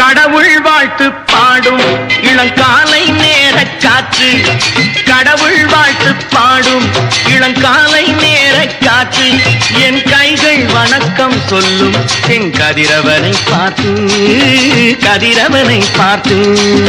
கடவுள் வாழ்த்து பாடும் இளங்காலை நேர காற்று கடவுள் வாழ்த்து பாடும் இளங்காலை நேர காற்று என் கைகள் வணக்கம் சொல்லும் என் கதிரவனை பார்த்து கதிரவனை பார்த்து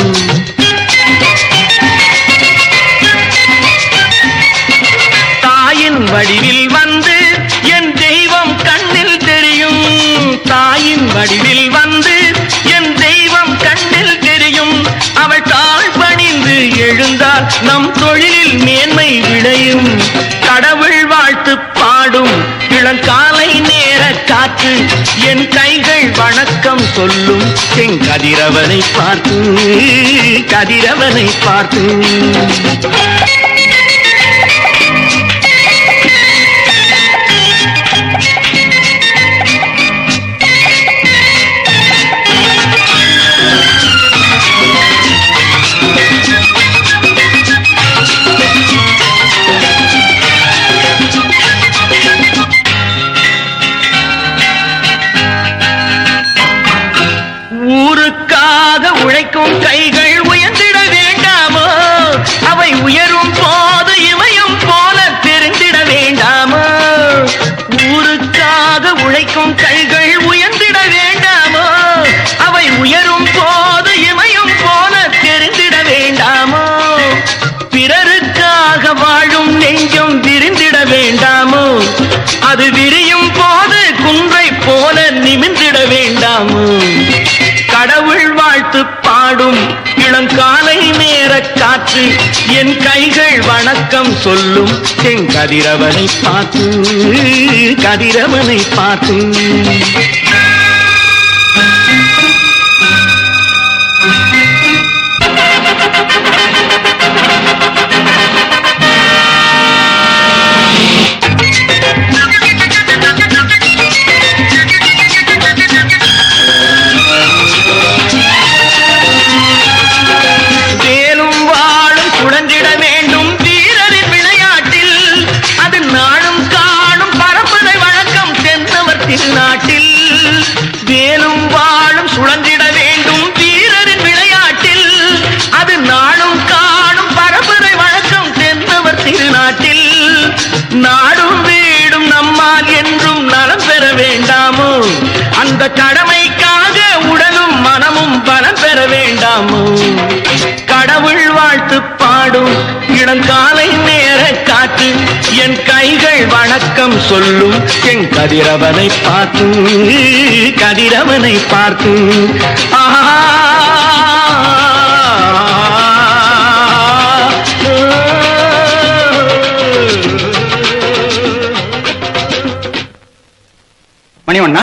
தாயின் வடிவில் வந்து என் தெய்வம் கண்ணில் தெரியும் தாயின் வடிவில் வந்து என் தெய்வம் கண்ணில் தெரியும் அவள் தாழ் பணிந்து எழுந்தால் நம் தொழிலில் மேன்மை விளையும் கடவுள் வாழ்த்து பாடும் இளங்காலை நேர காற்று என் கைகள் வணக்கம் சொல்லும் என் கதிரவனை பார்த்து கதிரவனை பார்த்து ஊருக்காக உழைக்கும் கைகள் உயர்ந்திட வேண்டாமோ அவை உயரும் போது இமயம் போல தெரிந்திட வேண்டாமோ ஊருக்காக உழைக்கும் கைகள் உயர்ந்திட வேண்டாமோ அவை உயரும் போது இமயம் போல தெரிந்திட வேண்டாமோ பிறருக்காக வாழும் நெஞ்சம் விரிந்திட வேண்டாமோ அது விரியும் போது குன்றை போல நிமிர்ந்திட வேண்டாமோ கடவுள் வாழ்த்து பாடும் இளங்காலை நேர காற்று என் கைகள் வணக்கம் சொல்லும் என் கதிரவனை பார்த்து கதிரவனை பார்த்து வேலும் வாழும் சுழந்திட வேண்டும் வீரரின் விளையாட்டில் அது நாளும் காணும் பரம்பரை வழக்கம் தென்னவர் திருநாட்டில் வேலும் வாழும் சுழந்திட வேண்டும் வீரரின் விளையாட்டில் அது நாளும் காணும் பரம்பரை வழக்கம் தென்னவர் திருநாட்டில் நாடும் வீடும் நம்மால் என்றும் நலம் பெற வேண்டாமோ அந்த கடமைக்காக உடலும் மனமும் பலம் பெற வேண்டாமோ கடவுள் வாழ்த்து பாடும் இளங்காலை நேர காற்று என் கைகள் வணக்கம் சொல்லும் என் கதிரவனை பார்த்து கதிரவனை பார்த்து ஆஹா மணிவண்ணா